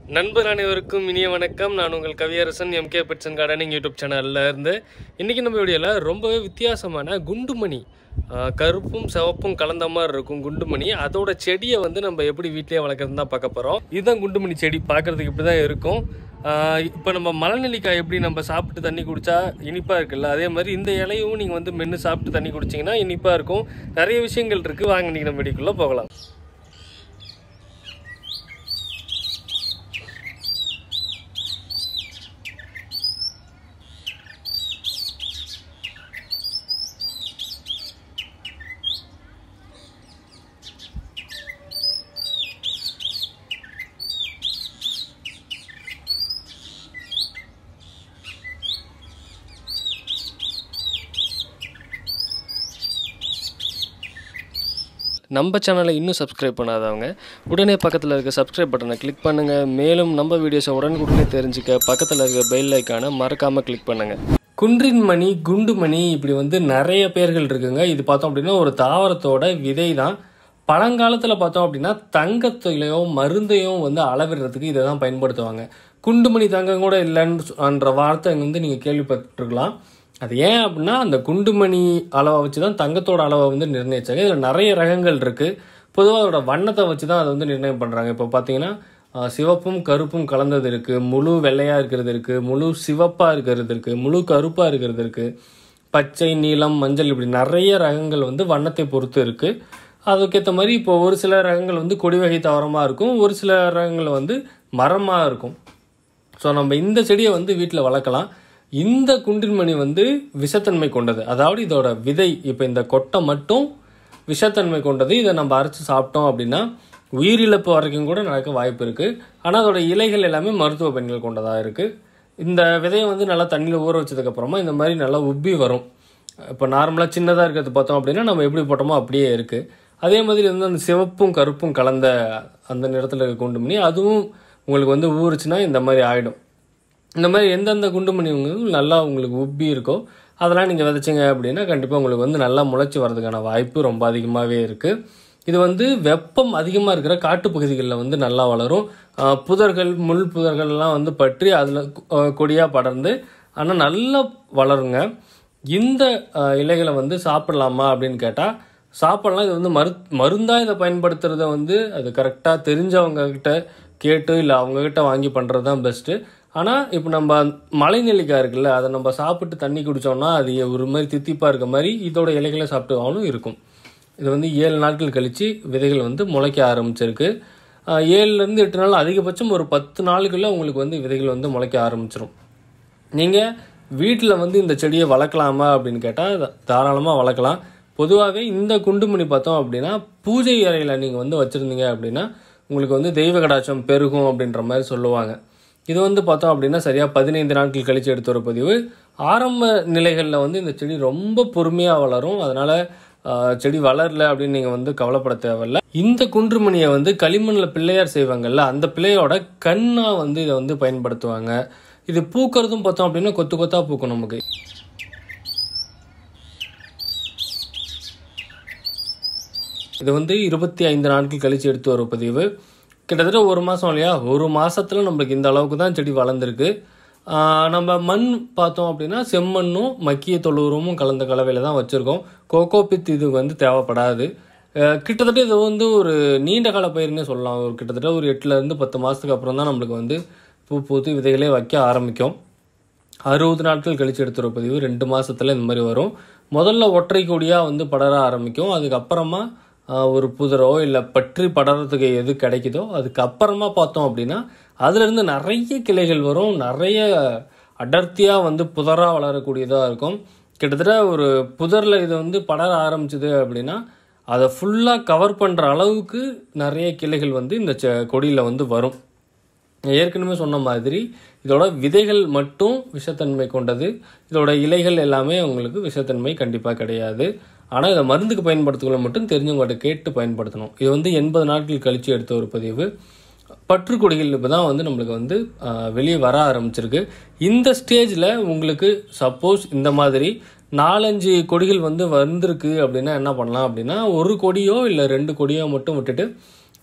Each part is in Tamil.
நண்பர் அனைவருக்கும் இனிய வணக்கம் நான் உங்கள் கவியரசன் எம்கே பெட்சன் கார்டனிங் யூடியூப் சேனல்ல இருந்து இன்றைக்கி நம்ம வீடியோவில் ரொம்பவே வித்தியாசமான குண்டுமணி ஆஹ், கருப்பும் சிவப்பும் கலந்த மாதிரி இருக்கும் குண்டுமணி அதோட செடியை வந்து நம்ம எப்படி வீட்டிலேயே வளர்க்குறது தான் பார்க்க போகிறோம் இதுதான் குண்டுமணி செடி பார்க்குறதுக்கு இப்படி தான் இருக்கும் இப்போ நம்ம மலநெல்லிக்காய் எப்படி நம்ம சாப்பிட்டு தண்ணி குடிச்சா இனிப்பாக இருக்குல்ல அதே மாதிரி இந்த இலையும் நீங்கள் வந்து மென்று சாப்பிட்டு தண்ணி குடிச்சிங்கன்னா இனிப்பாக இருக்கும் நிறைய விஷயங்கள் இருக்குது வாங்க இன்றைக்கி நம்ம வீடியோக்குள்ளே போகலாம் நம்ம சேனலை இன்னும் சப்ஸ்கிரைப் பண்ணாதவங்க உடனே பக்கத்தில் இருக்க சப்ஸ்கிரைப் பட்டனை கிளிக் பண்ணுங்கள் மேலும் நம்ம வீடியோஸை உடனுக்குடனே தெரிஞ்சுக்க பக்கத்தில் இருக்க பெல் ஐக்கானை மறக்காமல் கிளிக் பண்ணுங்கள் குன்றின் மணி குண்டு மணி இப்படி வந்து நிறைய பேர்கள் இருக்குங்க இது பார்த்தோம் அப்படின்னா ஒரு தாவரத்தோட விதை தான் பழங்காலத்தில் பார்த்தோம் அப்படின்னா தங்கத்தையோ மருந்தையும் வந்து அளவிடுறதுக்கு இதை தான் பயன்படுத்துவாங்க குண்டுமணி தங்கம் கூட இல்லைன்ற வார்த்தை வந்து நீங்கள் கேள்விப்பட்டிருக்கலாம் அது ஏன் அப்படின்னா அந்த குண்டுமணி அளவை வச்சு தான் தங்கத்தோட அளவை வந்து நிர்ணயிச்சாங்க இதில் நிறைய ரகங்கள் இருக்குது பொதுவாக அதோட வண்ணத்தை வச்சு தான் அதை வந்து நிர்ணயம் பண்ணுறாங்க இப்போ பார்த்தீங்கன்னா ஆஹ், சிவப்பும் கருப்பும் கலந்தது இருக்குது முழு வெள்ளையாக இருக்கிறது இருக்குது முழு சிவப்பாக இருக்கிறது இருக்குது முழு கருப்பாக இருக்கிறது இருக்குது பச்சை நீலம் மஞ்சள் இப்படி நிறைய ரகங்கள் வந்து வண்ணத்தை பொறுத்து இருக்குது அதுக்கேற்ற மாதிரி இப்போ ஒரு சில ரகங்கள் வந்து கொடி வகை தாவரமாக இருக்கும் ஒரு சில ரகங்கள் வந்து மரமாக இருக்கும் ஸோ நம்ம இந்த செடியை வந்து வீட்டில் வளர்க்கலாம் இந்த குண்டின்மணி வந்து விஷத்தன்மை கொண்டது அதாவது இதோட விதை இப்போ இந்த கொட்டை மட்டும் விஷத்தன்மை கொண்டது இதை நம்ம அரைச்சு சாப்பிட்டோம் அப்படின்னா உயிரிழப்பு வரைக்கும் கூட நடக்க வாய்ப்பு இருக்குது ஆனால் அதோட இலைகள் எல்லாமே மருத்துவ பயன்கள் கொண்டதாக இருக்குது இந்த விதையை வந்து நல்லா தண்ணியில் ஊற வச்சதுக்கப்புறமா இந்த மாதிரி நல்லா உப்பி வரும் இப்போ நார்மலாக சின்னதாக இருக்கிறது பார்த்தோம் அப்படின்னா நம்ம எப்படி போட்டோமோ அப்படியே இருக்குது அதே மாதிரி வந்து அந்த சிவப்பும் கருப்பும் கலந்த அந்த நிறத்தில் இருக்க குண்டுமணி அதுவும் உங்களுக்கு வந்து ஊறுச்சுன்னா இந்த மாதிரி ஆகிடும் இந்த மாதிரி எந்தெந்த குண்டுமணி உங்களுக்கு நல்லா உங்களுக்கு உப்பி இருக்கோ அதெல்லாம் நீங்கள் விதைச்சிங்க அப்படின்னா கண்டிப்பாக உங்களுக்கு வந்து நல்லா முளைச்சி வர்றதுக்கான வாய்ப்பு ரொம்ப அதிகமாகவே இருக்குது இது வந்து வெப்பம் அதிகமாக இருக்கிற காட்டு பகுதிகளில் வந்து நல்லா வளரும் ஆஹ் புதர்கள் முள் புதர்கள்லாம் வந்து பற்றி அதில் கொடியாக படர்ந்து ஆனால் நல்லா வளருங்க இந்த ஆஹ் இலைகளை வந்து சாப்பிடலாமா அப்படின்னு கேட்டால் சாப்பிடலாம் இது வந்து மரு மருந்தாக இதை பயன்படுத்துறத வந்து அது கரெக்டாக தெரிஞ்சவங்க கிட்ட கேட்டு இல்லை அவங்கக்கிட்ட வாங்கி பண்ணுறது தான் பெஸ்ட்டு ஆனால் இப்போ நம்ம மலை நெல்லிக்காய் இருக்குல்ல அதை நம்ம சாப்பிட்டு தண்ணி குடித்தோம்னா அது ஒரு மாதிரி தித்திப்பாக இருக்க மாதிரி இதோட இலைகளை சாப்பிட்டு இருக்கும் இது வந்து ஏழு நாட்கள் கழித்து விதைகள் வந்து முளைக்க ஆரம்பிச்சிருக்கு ஆஹ் ஏழுலேருந்து எட்டு நாள் அதிகபட்சம் ஒரு பத்து நாளுக்குள்ளே உங்களுக்கு வந்து விதைகள் வந்து முளைக்க ஆரம்பிச்சிரும் நீங்கள் வீட்டில் வந்து இந்த செடியை வளர்க்கலாமா அப்படின்னு கேட்டால் தாராளமாக வளர்க்கலாம் பொதுவாகவே இந்த குண்டுமணி பார்த்தோம் அப்படின்னா பூஜை அறையில் நீங்கள் வந்து வச்சுருந்தீங்க அப்படின்னா உங்களுக்கு வந்து தெய்வ கடாட்சம் பெருகும் அப்படின்ற மாதிரி சொல்லுவாங்க இது வந்து பார்த்தோம் அப்படின்னா சரியாக பதினைந்து நாட்கள் கழித்து எடுத்து வர பதிவு ஆரம்ப நிலைகளில் வந்து இந்த செடி ரொம்ப பொறுமையாக வளரும் அதனால் செடி வளரல அப்படின்னு நீங்கள் வந்து கவலைப்பட தேவையில்ல இந்த குன்றுமணியை வந்து களிமண்ணில் பிள்ளையார் செய்வாங்கல்ல அந்த பிள்ளையோட கண்ணாக வந்து இதை வந்து பயன்படுத்துவாங்க இது பூக்கிறதும் பார்த்தோம் அப்படின்னா கொத்து கொத்தா பூக்கும் நமக்கு இது வந்து இருபத்தி ஐந்து நாட்கள் கழித்து எடுத்து வர பதிவு கிட்டத்தட்ட ஒரு மாதம் இல்லையா ஒரு மாசத்துல நம்மளுக்கு இந்த அளவுக்கு தான் செடி வளர்ந்துருக்கு ஆஹ் நம்ம மண் பார்த்தோம் அப்படின்னா செம்மண்ணும் மக்கிய தொழுவுரமும் கலந்த கலவையில் தான் வச்சுருக்கோம் கோகோ பித் இது வந்து தேவைப்படாது ஆஹ் கிட்டத்தட்ட இது வந்து ஒரு நீண்ட கால பயிர்னே சொல்லலாம் ஒரு கிட்டத்தட்ட ஒரு எட்டுலேருந்து பத்து மாதத்துக்கு அப்புறம் தான் நம்மளுக்கு வந்து பூ பூத்து விதைகளே வைக்க ஆரம்பிக்கும் அறுபது நாட்கள் கழிச்சு எடுத்துகிற பதிவு ரெண்டு மாசத்துல இந்த மாதிரி வரும் முதல்ல ஒற்றை கொடியாக வந்து படர ஆரம்பிக்கும் அதுக்கப்புறமா ஆஹ், ஒரு புதரோ இல்லை பற்றி படறதுக்கு எது கிடைக்குதோ அதுக்கப்புறமா பார்த்தோம் அப்படின்னா அதுலேருந்து நிறைய கிளைகள் வரும் நிறைய அடர்த்தியாக வந்து புதராக வளரக்கூடியதாக இருக்கும் கிட்டத்தட்ட ஒரு புதரில் இது வந்து படர ஆரம்பிச்சது அப்படின்னா அதை ஃபுல்லாக கவர் பண்ணுற அளவுக்கு நிறைய கிளைகள் வந்து இந்த செ கொடியில் வந்து வரும் ஏற்கனவே சொன்ன மாதிரி இதோட விதைகள் மட்டும் விஷத்தன்மை கொண்டது இதோட இலைகள் எல்லாமே உங்களுக்கு விஷத்தன்மை கண்டிப்பாக கிடையாது ஆனால் இதை மருந்துக்கு பயன்படுத்துகளை மட்டும் தெரிஞ்சவங்கள்ட்ட கேட்டு பயன்படுத்தணும் இது வந்து எண்பது நாட்கள் கழித்து எடுத்த ஒரு பதிவு பற்றுக்கொடிகள் இப்போ தான் வந்து நம்மளுக்கு வந்து வெளியே வர ஆரம்பிச்சிருக்கு இந்த ஸ்டேஜில் உங்களுக்கு சப்போஸ் இந்த மாதிரி நாலஞ்சு கொடிகள் வந்து வந்திருக்கு அப்படின்னா என்ன பண்ணலாம் அப்படின்னா ஒரு கொடியோ இல்லை ரெண்டு கொடியோ மட்டும் விட்டுட்டு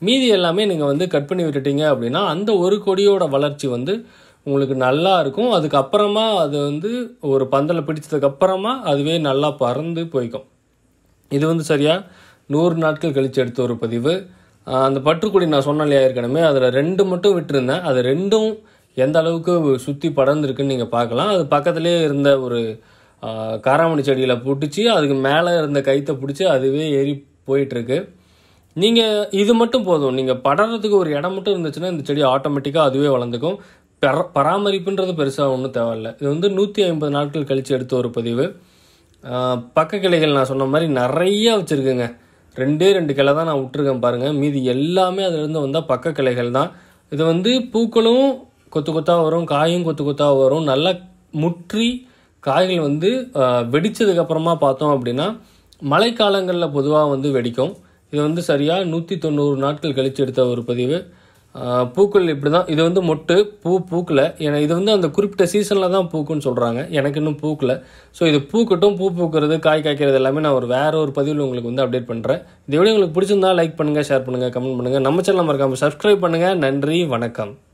மீதி எல்லாமே நீங்கள் வந்து கட் பண்ணி விட்டுட்டீங்க அப்படின்னா அந்த ஒரு கொடியோட வளர்ச்சி வந்து உங்களுக்கு நல்லா இருக்கும் அதுக்கப்புறமா அது வந்து ஒரு பந்தலை பிடிச்சதுக்கு அப்புறமா அதுவே நல்லா பறந்து போய்க்கும் இது வந்து சரியா நூறு நாட்கள் கழித்து எடுத்த ஒரு பதிவு ஆஹ் அந்த பற்றுக்குடி நான் சொன்னேன் இல்லையா ஏற்கனவே அதில் ரெண்டு மட்டும் விட்டுருந்தேன் அது ரெண்டும் எந்த அளவுக்கு சுற்றி படர்ந்துருக்குன்னு நீங்கள் பார்க்கலாம் அது பக்கத்துலேயே இருந்த ஒரு ஆஹ் காராமணி செடியில் பிடிச்சி அதுக்கு மேலே இருந்த கைத்தை பிடிச்சி அதுவே ஏறி போயிட்டுருக்கு நீங்கள் இது மட்டும் போதும் நீங்கள் படறதுக்கு ஒரு இடம் மட்டும் இருந்துச்சுன்னா இந்த செடி ஆட்டோமேட்டிக்காக அதுவே வளர்ந்துக்கும் பர பராமரிப்புன்றது பெருசாக ஒன்றும் தேவையில்ல இது வந்து நூற்றி ஐம்பது நாட்கள் கழித்து எடுத்த ஒரு பதிவு ஆஹ் பக்க கிளைகள் நான் சொன்ன மாதிரி நிறைய வச்சுருக்குங்க ரெண்டே ரெண்டு கிளை தான் நான் விட்டுருக்கேன் பாருங்கள் மீதி எல்லாமே அதுலேருந்து வந்தால் பக்க கிளைகள் தான் இது வந்து பூக்களும் கொத்து கொத்தாக வரும் காயும் கொத்து கொத்தாக வரும் நல்லா முற்றி காய்கள் வந்து ஆஹ் வெடிச்சதுக்கு அப்புறமா பார்த்தோம் அப்படின்னா மழைக்காலங்களில் பொதுவாக வந்து வெடிக்கும் இது வந்து சரியாக நூற்றி தொண்ணூறு நாட்கள் கழிச்சு எடுத்த ஒரு பதிவு ஆஹ் பூக்கள் இப்படி தான் இது வந்து மொட்டு பூ பூக்கல ஏன்னா இது வந்து அந்த குறிப்பிட்ட சீசனில் தான் பூக்குன்னு சொல்கிறாங்க எனக்கு இன்னும் பூக்கல ஸோ இது பூக்கட்டும் பூ பூக்கிறது காய் காய்க்கிறது எல்லாமே நான் ஒரு வேற ஒரு பதிவில் உங்களுக்கு வந்து அப்டேட் பண்ணுறேன் இந்த வீடியோ உங்களுக்கு பிடிச்சிருந்தா லைக் பண்ணுங்கள் ஷேர் பண்ணுங்கள் கமெண்ட் பண்ணுங்கள் நம்ம சேனல் மறக்காமல் சப்ஸ்கிரைப் பண்ணுங்கள் நன்றி வணக்கம்